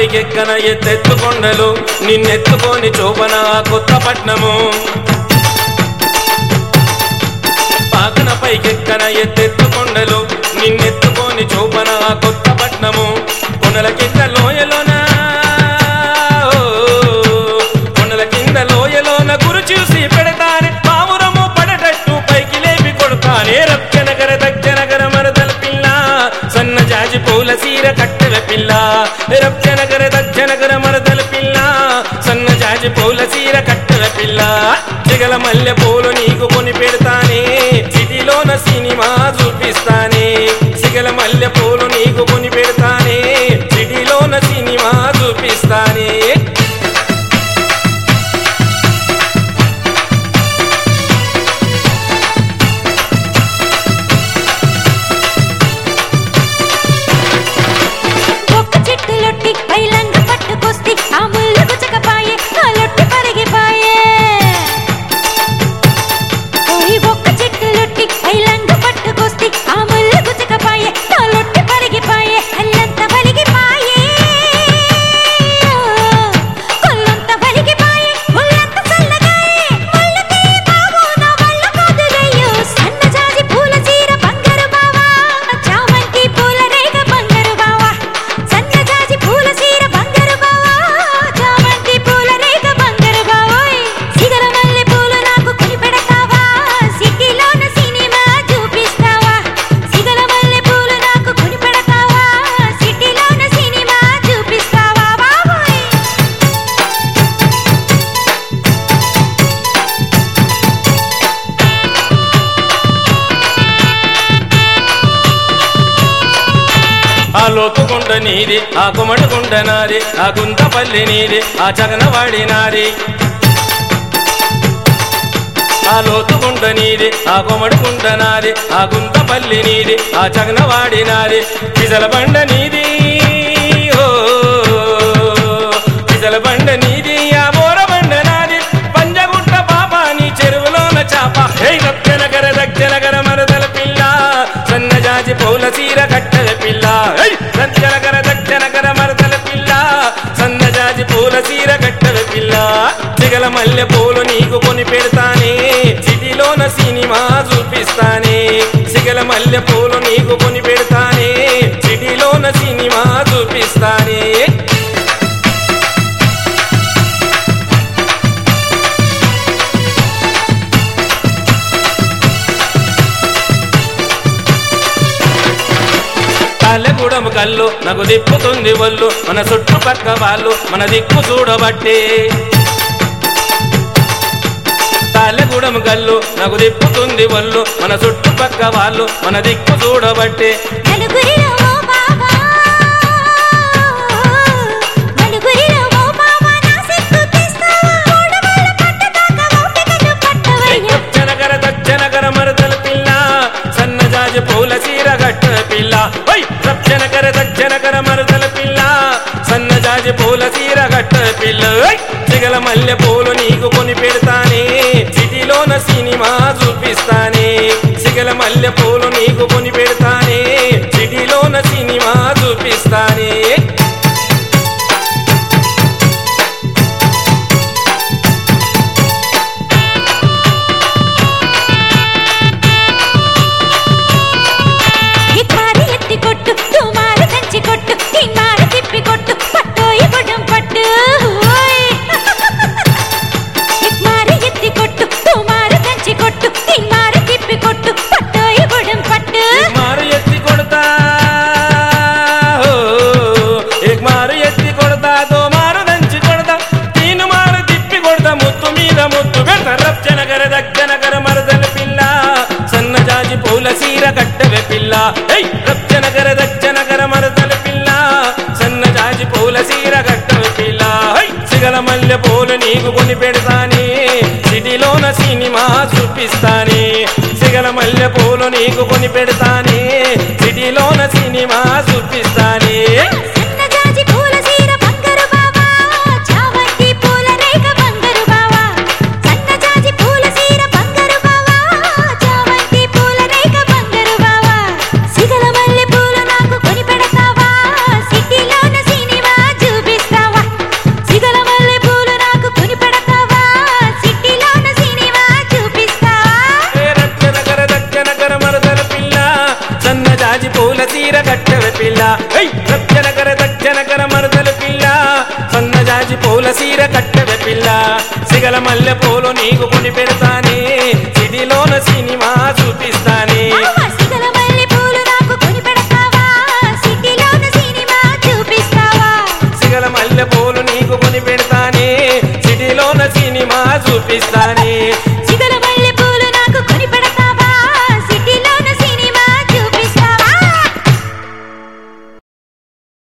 పైకెక్కన ఎత్తెత్తు కొండలు నిన్నెత్తుకొని చూపన కొత్త పట్నము పాకన పైకెక్కన ఎత్తెత్తు కొండలు నిన్నెత్తుకొని చూపన కొత్త పట్నము కొనల కింద లోయలోన ఓ, కొనల కింద లోయలోన గురు చూసి పెడతానే పావురము పడటట్టు పైకి లేపి కొడతానే రప్చనగర దక్షనగర మరదల పిల్ల సన్న జాజి పూల సీర కట్టెల పిల్ల రప్చనగర దక్షనగర మరదల పిల్ల సన్న జాజి పూల సీర కట్టెల పిల్ల జగల మల్లె పూలు నీకు కొని పెడతానే సిటీలోన సినిమా చూపిస్తానే సిగల మల్లె పూలు నీకు కొని పెడతానే సిటీలోన సినిమా చూపిస్తానే ఒక్క చెట్టు లొట్టి పైలంగ పట్టుకొస్తే ఆ ముళ్ళు గుచ్చకపాయే ఆ లొట్టి పరిగిపాయే ఓయ్ ఒక్క చెట్టు లొట్టి పైలంగ పట్టుకొస్తే ఆ ముళ్ళు గుచ్చకపాయే ఆ లొట్టి పరిగిపాయే అల్లంత వలిగిపాయే కొల్లంత వలిగిపాయే ఒళ్ళంత చల్లగాయే ముళ్ళకి బావు నా వల్ల కాదులయ్యో సన్న జాజి పూల చీర బంగారు బావా చామంతి పూల రేగ బంగారు బావా సన్న జాజి పూల చీర బంగారు బావా చామంతి పూల రేగ బంగారు బావోయ్ సిగల మల్లె పూలు నాకు కొని పెడతావా సిటీలోన సినిమా చూపిస్తావా సిగల మల్లె పూలు నాకు కొని పెడతావా సిటీలోన సినిమా చూపిస్తావా బావోయ్ ఆ లోతుకుంట నీది ఆ కుమటకుంట నాది ఆ గుంతపల్లి నీది ఆ చగనవాడి నాది ఆ లోతుకుంట నీది ఆ కుమడుకుంట నాది ఆ గుంతపల్లి నీది ఆ చగనవాడి నాది పిజల బండ నీది ఓ పిజల బండ నీది ఆ బోర బండ నాది పంజగుట్ట పాప నీ చెరువులోన చాప హే దక్షనగర దక్షనగర మరదల పిల్ల సన్నజాజి పౌల సీర కట్టెల పిల్ల హై! దక్షనగర దక్షనగర మరదల పిల్ల సన్నజాజి పూల సీర కట్టెల పిల్ల చిగల మల్లె పూలు నీకు కొని పెడతానే సిటీలోన సినిమా చూపిస్తానే సిగల మల్లె పూలు నీకు కొని పెడతానే సిటీలోన సినిమా చూపిస్తానే తాళ్ళగూడెం కళ్ళు నాకు దిప్పుతుంది ఒళ్ళు మన చుట్టుపక్క వాళ్ళు మన దిక్కు చూడబట్టే తాళ్ళగూడెం కళ్ళు నాకు దిప్పుతుంది ఒళ్ళు మన చుట్టుపక్క వాళ్ళు మన దిక్కు చూడబట్టే నలుగురిలో ఓ బావా నలుగురిలో ఓ బావా నా సిగ్గు తీస్తావా ఓడవాళ్ళ పట్టదాకా ఓపికను పట్టవయ్యా దచ్చనగర దచ్చనగర మరదల పిల్ల సన్నజాజ పూల సీర గట్ట పిల్ల ఓయ్ దచ్చనగర దచ్చనగర మరదల పిల్ల సన్నజాజ పూల సీర గట్ట పిల్ల ఓయ్ చిగల మల్లె పూలు నీకు కొని పెడతానే సిటీలోన సినిమా చూపిస్తానే సిగల మల్లె పూలు నీకు కొని పెడతానే సిటీలోన సినిమా చూపిస్తానే ఇక్మారి ఎత్తి కొట్టు తుమారు దంచి కొట్టు తిమ్మారు తిప్పి కొట్టు పట్టోయి బుడం పట్టు ఓయ్. ఇక్మారి ఎత్తి కొట్టు తుమారు దంచి కొట్టు తిమ్మారు తిప్పి కొట్టు పట్టోయి బుడం పట్టు మారు ఎత్తి కొడతా ఓ, ఏక్ మారు ఎత్తి కొడతా దో మారు దంచి కొడతా తీను మారు తిప్పి కొడతా ముత్తు మీద ముత్తు పెడతా రప్చనగర దక్కనగర మరదల పిల్ల సన్నజాజి పూల సీర కట్టెల పిల్ల ఏయ్ రప్చనగర దచ్చనగర మరదల పిల్ల సన్నజాజి పూల సీర కట్టెల పిల్ల హై సిగల మల్లె పూలు నీకు కొని పెడతానే సిటీలోన సినిమా చూపిస్తానే సిగల మల్లె పూలు నీకు కొని పెడతానే సిటీలోన సినిమా చూపిస్తానే సన్నజాజి పూల సీర బంగారు బావా చామంతి పూల రేఖ బంగారు బావా సన్నజాజి పూల సీర బంగారు బావా చామంతి పూల రేఖ బంగారు బావా సిగల మల్లె పూలు నాకు కొని పెడతావా సిటీలోన సినిమా చూపిస్తావా చీర కట్టెవె పిల్ల సిగల మల్లె పూలు నీకు కొని పెడతానే సిటీలోన సినిమా చూపిస్తానే మావా సిగల మల్లె పూలు నాకు కొని పెడతావా సిటీలోన సినిమా చూపిస్తావా సిగల మల్లె పూలు నీకు కొని పెడతానే సిటీలోన సినిమా చూపిస్తానే